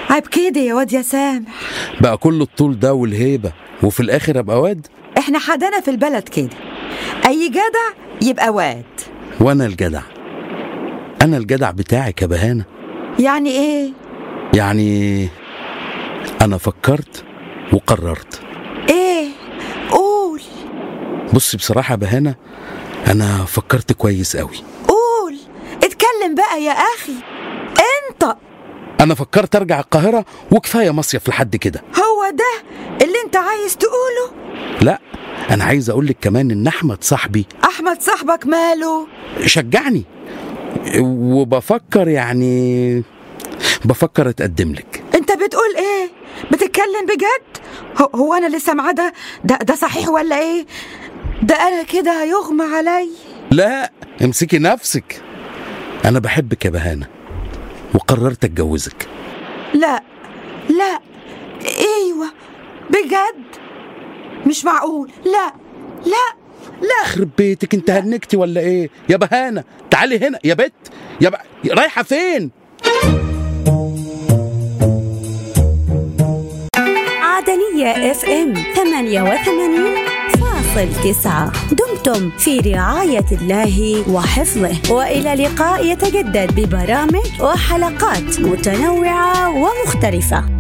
عيب كده يا واد يا سامح بقى كل الطول ده والهيبة وفي الآخر أبقى واد احنا حدانا في البلد كده اي جدع يبقى واد وأنا الجدع أنا الجدع بتاعك يا بهانة يعني ايه يعني أنا فكرت وقررت ايه قول بصي بصراحة يا بهانة أنا فكرت كويس قوي قول اتكلم بقى يا اخي انطق أنا فكرت أرجع القاهرة وكفاية مصيف لحد كده هو ده اللي انت عايز تقوله لا أنا عايز أقولك كمان إن أحمد صاحبي احمد صاحبك ماله شجعني وبفكر يعني بفكر أتقدم لك انت بتقول ايه بتتكلم بجد هو, هو انا لسه معاه ده ده ده صحيح ولا ايه ده انا كده هيغمى علي لا امسكي نفسك أنا بحبك يا بهانة وقررت أتجوزك لا لا ايوه بجد مش معقول لا لا لا يخرب بيتك انت هنكتي ولا ايه يا بهانة تعالي هنا يا بت يا ب... رايحة فين عدنية اف ام 88 فاصل تسعة دمتم في رعاية الله وحفظه وإلى لقاء يتجدد ببرامج وحلقات متنوعة ومختلفة